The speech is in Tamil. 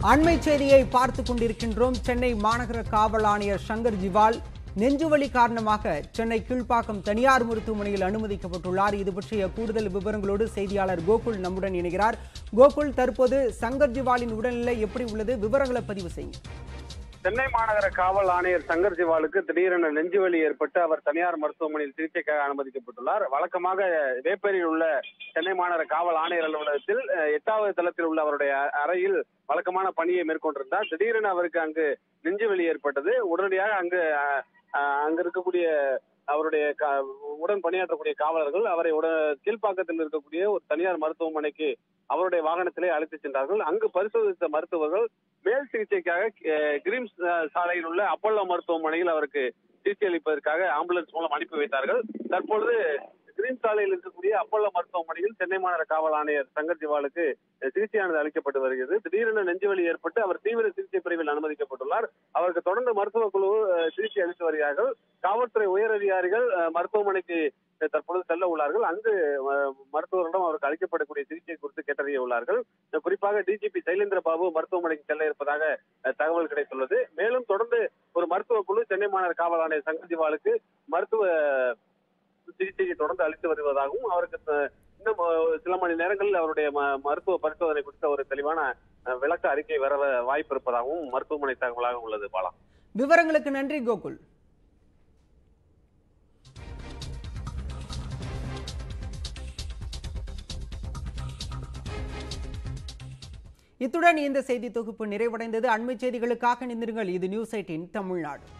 அண்மை செய்தியை பார்த்து கொண்டிருக்கின்றோம் சென்னை மாநகர காவல் ஆணையர் சங்கர் ஜிவால் நெஞ்சுவலி காரணமாக சென்னை கீழ்ப்பாக்கம் தனியார் மருத்துவமனையில் அனுமதிக்கப்பட்டுள்ளார் இது பற்றிய கூடுதல் விவரங்களோடு செய்தியாளர் கோகுல் நம்முடன் இணைகிறார் கோகுல் தற்போது சங்கர் ஜிவாலின் உடல்நிலை எப்படி உள்ளது விவரங்களை பதிவு செய்யுங்க சென்னை மாநகர காவல் ஆணையர் சங்கர் ஜிவாலுக்கு திடீரென நெஞ்சுவலி ஏற்பட்டு அவர் தனியார் மருத்துவமனையில் சிகிச்சைக்காக அனுமதிக்கப்பட்டுள்ளார் வழக்கமாக வேப்பேரியில் உள்ள சென்னை மாநகர காவல் ஆணையர் அலுவலகத்தில் அஹ், எட்டாவது தளத்தில் உள்ள அவருடைய அ- அறையில் வழக்கமான பணியை மேற்கொண்டிருந்தார் திடீரென அவருக்கு அங்கு நெஞ்சுவலி ஏற்பட்டது உடனடியாக அங்கு அஹ், அஹ், அங்கு இருக்கக்கூடிய அவருடைய கா- உடன் பணியாற்றக்கூடிய காவலர்கள் அவரை உட கீழ்ப்பாக்கத்தில் இருக்கக்கூடிய ஒரு தனியார் மருத்துவமனைக்கு அவருடைய வாகனத்திலே அழைத்துச் சென்றார்கள் அங்கு பரிசோதித்த மருத்துவர்கள் மேல் சிகிச்சைக்காக அஹ், கிரீம்ஸ் அஹ், சாலையில் உள்ள அப்பல்லோ மருத்துவமனையில் அவருக்கு சிகிச்சை அளிப்பதற்காக ஆம்புலன்ஸ் மூலம் அனுப்பி வைத்தார்கள் தற்பொழுது கிரீம் சாலையில் இருக்கக்கூடிய அப்பல்லோ மருத்துவமனையில் சென்னை மாநகர காவல் ஆணையர் சங்கர் ஜிவாலுக்கு அஹ், சிகிச்சையானது அளிக்கப்பட்டு வருகிறது திடீரென நெஞ்சுவலி ஏற்பட்டு அவர் தீவிர சிகிச்சை பிரிவில் அனுமதிக்கப்பட்டுள்ளார் அவருக்கு தொடர்ந்து மருத்துவ குழு அஹ், சிகிச்சை அளித்து வருகிறார்கள் காவல்துறை உயர் அதிகாரிகள் அஹ், மருத்துவமனைக்கு அஹ், தற்பொழுது செல்ல உள்ளார்கள் அங்கு அஹ், மருத்துவரிடம் அவருக்கு அளிக்கப்படக்கூடிய சிகிச்சை குறித்து கேட்டறிய உள்ளார்கள் அஹ், குறிப்பாக டிஜிபி சைலேந்திர பாபு மருத்துவமனைக்கு செல்ல இருப்பதாக அஹ், தகவல் கிடைத்துள்ளது மேலும் தொடர்ந்து ஒரு மருத்துவ குழு சென்னை மாநகர காவல் ஆணையர் சங்கர் ஜிவாலுக்கு மருத்துவ சிகிச்சையை தொடர்ந்து அளித்து வருவதாகவும் அவருக்கு அஹ், இன்னும் அஹ், சில மணி நேரங்களில் அவருடைய ம- மருத்துவ பரிசோதனை குறித்த ஒரு தெளிவான அஹ், விளக்க அறிக்கை வர வாய்ப்பு இருப்பதாகவும் மருத்துவமனை தகவலாக உள்ளது பாலா விவரங்களுக்கு நன்றி கோகுல் இத்துடன் இந்த செய்தி தொகுப்பு நிறைவடைந்தது அண்மை செய்திகளுக்காக நிந்திருங்கள் இது நியூஸ் எயிட்டின் தமிழ்நாடு